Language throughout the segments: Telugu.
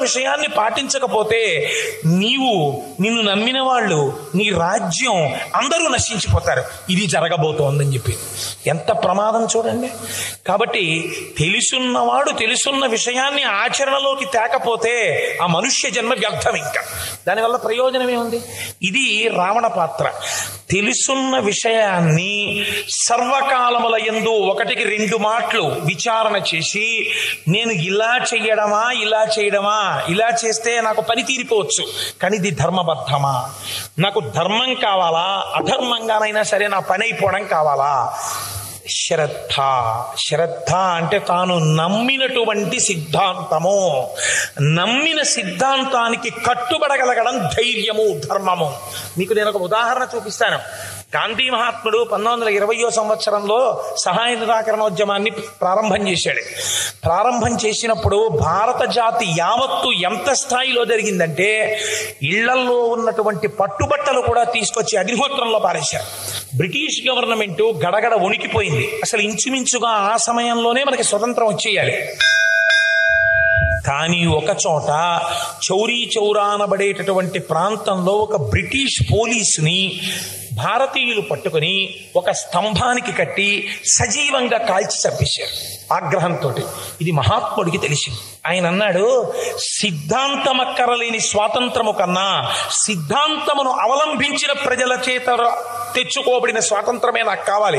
విషయాన్ని పాటించకపోతే నీవు నిన్ను నమ్మిన వాళ్ళు నీ రాజ్యం అందరూ నశించిపోతారు ఇది జరగబోతోందని చెప్పి ఎంత ప్రమాదం చూడండి కాబట్టి తెలుసున్నవాడు తెలుసున్న విషయాన్ని ఆచరణలోకి తేకపోతే ఆ మనుష్య జన్మ వ్యర్థం ఇంకా దానివల్ల ప్రయోజనం ఏముంది ఇది రావణ పాత్ర తెలుసున్న విషయాన్ని సర్వకాలముల ఎందు ఒకటికి రెండు మాటలు విచారణ చేసి నేను ఇలా చెయ్యడమా ఇలా చేయడమా ఇలా చేస్తే నాకు పని తీరిపోవచ్చు కానీ ఇది ధర్మబద్ధమా నాకు ధర్మం కావాలా అధర్మంగానైనా సరే నా పని అయిపోవడం కావాలా శ్రద్ధ శ్రద్ధ అంటే తాను నమ్మినటువంటి సిద్ధాంతము నమ్మిన సిద్ధాంతానికి కట్టుబడగలగడం ధైర్యము ధర్మము మీకు నేను ఒక ఉదాహరణ చూపిస్తాను గాంధీ మహాత్ముడు పంతొమ్మిది వందల ఇరవయో సంవత్సరంలో సహాయ నిరాకరణోద్యమాన్ని ప్రారంభం చేశాడు ప్రారంభం చేసినప్పుడు భారత జాతి యావత్తు ఎంత స్థాయిలో జరిగిందంటే ఇళ్లల్లో ఉన్నటువంటి పట్టుబట్టలు కూడా తీసుకొచ్చి అగ్నిహోత్రంలో పారేశారు బ్రిటిష్ గవర్నమెంట్ గడగడ వణికిపోయింది అసలు ఇంచుమించుగా ఆ సమయంలోనే మనకి స్వతంత్రం వచ్చేయాలి కానీ ఒక చోట చౌరీ చౌరా అనబడేటటువంటి ప్రాంతంలో ఒక బ్రిటిష్ పోలీసుని భారతీయులు పట్టుకొని ఒక స్తంభానికి కట్టి సజీవంగా కాల్చి చంపేశారు ఆగ్రహంతో ఇది మహాత్ముడికి తెలిసింది ఆయన అన్నాడు సిద్ధాంతమక్కరలేని స్వాతంత్రము కన్నా సిద్ధాంతమును అవలంబించిన ప్రజల చేత తెచ్చుకోబడిన స్వాతంత్రమే నాకు కావాలి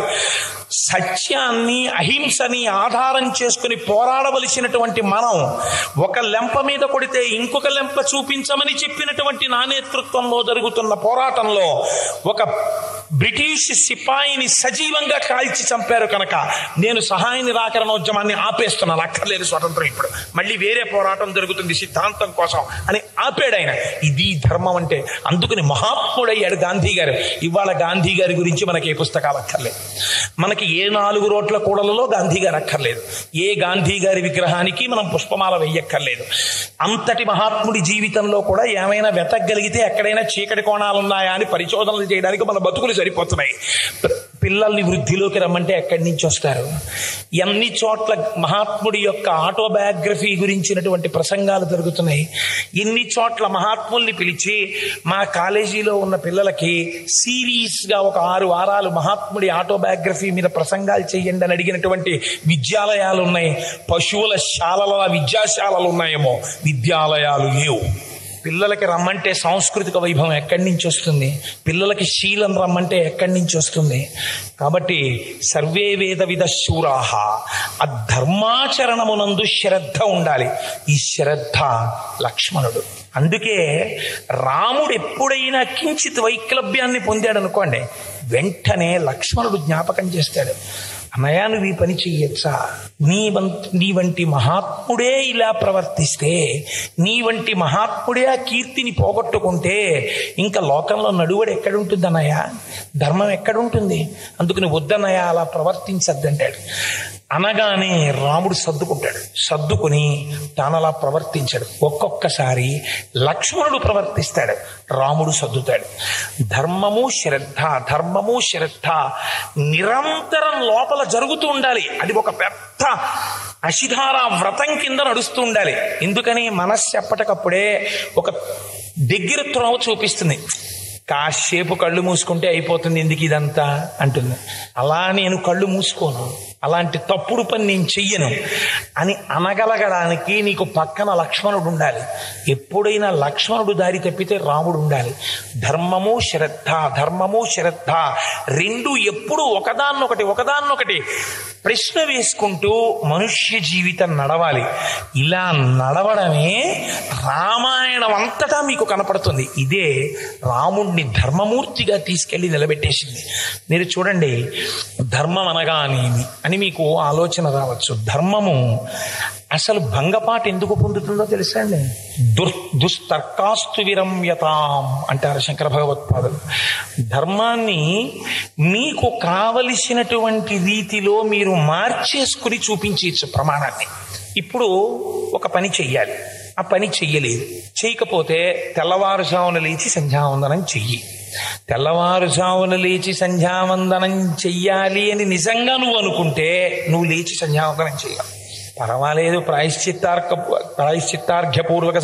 సత్యాన్ని అహింసని ఆధారం చేసుకుని పోరాడవలసినటువంటి మనం ఒక లెంప మీద కొడితే ఇంకొక లెంప చూపించమని చెప్పినటువంటి నా నేతృత్వంలో జరుగుతున్న పోరాటంలో ఒక బ్రిటిష్ సిపాయిని సజీవంగా కాల్చి చంపారు కనుక నేను సహాయ నిరాకరణోద్యమాన్ని ఆపేస్తున్నాను అక్కర్లేదు స్వతంత్రం ఇప్పుడు మళ్ళీ వేరే పోరాటం జరుగుతుంది సిద్ధాంతం కోసం అని ఆపాడు ఆయన ఇది ధర్మం అంటే అందుకని మహాత్ముడయ్యాడు గాంధీ గారు ఇవాళ గాంధీ గారి గురించి మనకి ఏ పుస్తకాలు అక్కర్లేదు మనకి ఏ నాలుగు రోడ్ల కూడలలో గాంధీ గారు అక్కర్లేదు ఏ గాంధీ గారి విగ్రహానికి మనం పుష్పమాల వెయ్యక్కర్లేదు అంతటి మహాత్ముడి జీవితంలో కూడా ఏమైనా వెతకగలిగితే ఎక్కడైనా చీకటి కోణాలు ఉన్నాయా అని పరిశోధనలు చేయడానికి మన బతుకులు సరిపోతున్నాయి పి- పిల్లల్ని వృద్ధిలోకి రమ్మంటే ఎక్కడి నుంచి వస్తారు ఎన్ని చోట్ల మహాత్ముడి యొక్క ఆటోబయోగ్రఫీ గురించినటువంటి ప్రసంగాలు జరుగుతున్నాయి ఇన్ని చోట్ల మహాత్ముల్ని పిలిచి మా కాలేజీలో ఉన్న పిల్లలకి సిరీస్గా ఒక ఆరు వారాలు మహాత్ముడి ఆటోబయోగ్రఫీ మీద ప్రసంగాలు చేయండి అని అడిగినటువంటి విద్యాలయాలు ఉన్నాయి పశువుల శాలల విద్యాశాలలు ఉన్నాయేమో విద్యాలయాలు లేవు పిల్లలకి రమ్మంటే సాంస్కృతిక వైభవం ఎక్కడి నుంచి వస్తుంది పిల్లలకి శీలం రమ్మంటే ఎక్కడి నుంచి వస్తుంది కాబట్టి సర్వే వేద విధ శూరాహ ఆ ధర్మాచరణమునందు శ్రద్ధ ఉండాలి ఈ శ్రద్ధ లక్ష్మణుడు అందుకే రాముడు ఎప్పుడైనా కించిత్ వైక్లభ్యాన్ని పొందాడు అనుకోండి వెంటనే లక్ష్మణుడు జ్ఞాపకం చేస్తాడు అన్నయ్య నువ్వు ఈ పని చెయ్యొచ్చా నీ వం- నీ వంటి మహాత్ముడే ఇలా ప్రవర్తిస్తే నీ వంటి మహాత్ముడే ఆ కీర్తిని పోగొట్టుకుంటే ఇంకా లోకంలో నడువడు ఎక్కడుంటుంది అన్నయ్య ధర్మం ఎక్కడుంటుంది అందుకు నువ్వు వద్దన్నయ్య అలా ప్రవర్తించద్దంటాడు అనగానే రాముడు సర్దుకుంటాడు సర్దుకుని తాను అలా ప్రవర్తించాడు ఒక్కొక్కసారి లక్ష్మణుడు ప్రవర్తిస్తాడు రాముడు సర్దుతాడు ధర్మము శ్రద్ధ ధర్మము శ్రద్ధ నిరంతరం లోపల జరుగుతూ ఉండాలి అది ఒక పెద్ద అశిధార వ్రతం కింద నడుస్తూ ఉండాలి ఎందుకని మనస్సు ఎప్పటికప్పుడే ఒక దగ్గర త్రోవ చూపిస్తుంది కాసేపు కళ్ళు మూసుకుంటే అయిపోతుంది ఎందుకు ఇదంతా అంటుంది అలా నేను కళ్ళు మూసుకోను అలాంటి తప్పుడు పని నేను చెయ్యను అని అనగలగడానికి నీకు పక్కన లక్ష్మణుడు ఉండాలి ఎప్పుడైనా లక్ష్మణుడు దారి తప్పితే రాముడు ఉండాలి ధర్మము శ్రద్ధ ధర్మము శ్రద్ధ రెండు ఎప్పుడు ఒకదాన్నొకటి ఒకదాన్నొకటి ప్రశ్న వేసుకుంటూ మనుష్య జీవితం నడవాలి ఇలా నడవడమే రామాయణం అంతటా మీకు కనపడుతుంది ఇదే రాముణ్ణి ధర్మమూర్తిగా తీసుకెళ్లి నిలబెట్టేసింది మీరు చూడండి ధర్మం అనగానేమి అని మీకు ఆలోచన రావచ్చు ధర్మము అసలు భంగపాటు ఎందుకు పొందుతుందో తెలుసా అండి దుర్ దుస్తర్కాస్తు విరమ్యతాం అంటారు శంకర భగవత్పాదులు ధర్మాన్ని మీకు కావలసినటువంటి రీతిలో మీరు మార్చేసుకుని చూపించవచ్చు ప్రమాణాన్ని ఇప్పుడు ఒక పని చెయ్యాలి ఆ పని చెయ్యలేదు చేయకపోతే తెల్లవారుజామున లేచి సంధ్యావందనం చెయ్యి తెల్లవారుజామున లేచి సంధ్యావందనం చెయ్యాలి అని నిజంగా నువ్వు అనుకుంటే నువ్వు లేచి సంధ్యావందనం చెయ్యాలి పర్వాలేదు ప్రాయశ్చిత్తార్క ప్రాయశ్చిత్తార్ఘ్యపూర్వక